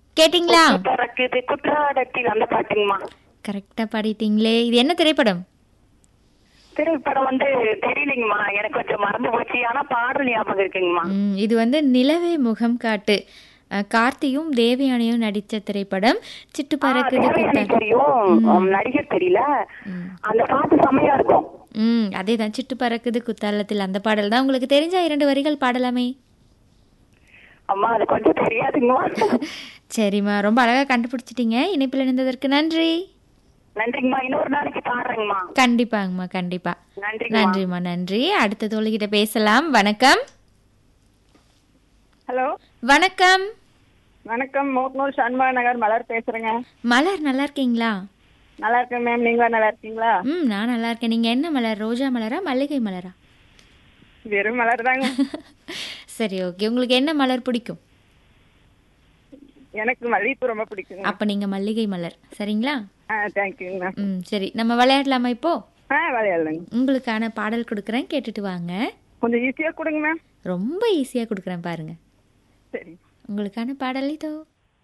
கேட்டிங்களா பறக்குது குற்றாலத்தில் அந்த பாட்டுங்கம்மா கரெக்டா பாடிட்டீங்களே இது என்ன திரைப்படம் திரைப்படம் வந்து தெரியலைங்கம்மா எனக்கு கொஞ்சம் மறந்து போச்சு ஆனா பாடல் ஞாபகம் இருக்குங்கம்மா ம், இது வந்து நிலவே முகம் காட்டு அஹ், கார்த்தியும் தேவயானியும் நடித்த திரைப்படம் சிட்டு பறக்குது தேவையான குத்தாலம் தெரியும் உம், நடிகர் தெரியல அந்த பாட்டு செம்மையா இருக்கும் ம் அதே தான் சிட்டு பறக்குது குத்தாலத்தில் அந்த பாடல் தான் உங்களுக்கு தெரிஞ்ச இரண்டு வரிகள் பாடலாமே அம்மா அது கொஞ்சம் தெரியாதுங்கம்மா சரிம்மா ரொம்ப அழகா கண்டுபிடிச்சிட்டீங்க இணைப்பில் இணைந்ததற்கு நன்றி நன்றிங்கம்மா இன்னொரு நாளைக்கு பாடுறேங்கம்மா கண்டிப்பாங்கம்மா கண்டிப்பா நன்றிங்கம்மா நன்றிம்மா நன்றி அடுத்த தோழிகிட்ட பேசலாம் வணக்கம் ஹலோ வணக்கம் வணக்கம் மோக்னூர் சண்முக நகர் மலர் பேசுறேங்க மலர் நல்லா இருக்கீங்களா நல்லா இருக்கேன் மேம் நீங்க நல்லா இருக்கீங்களா ம் நான் நல்லா இருக்கேன் நீங்க என்ன மலர் ரோஜா மலரா மல்லிகை மலரா வெறும் மலர் தாங்க சரி ஓகே உங்களுக்கு என்ன மலர் பிடிக்கும் எனக்கு மல்லிகைப்பூ ரொம்ப பிடிக்குங்க அப்ப நீங்க மல்லிகை மலர் சரிங்களா ஆ தேங்க்யூங்க மேம் ம் சரி நம்ம விளையாடலாமா இப்போ ஆ விளையாடலாங்க உங்களுக்கான பாடல் கொடுக்குறேன் கேட்டுட்டு வாங்க கொஞ்சம் ஈஸியா கொடுங்க மேம் ரொம்ப ஈஸியா கொடுக்குறேன் பாருங்க சரி உங்களுக்கான பாடல் இதோ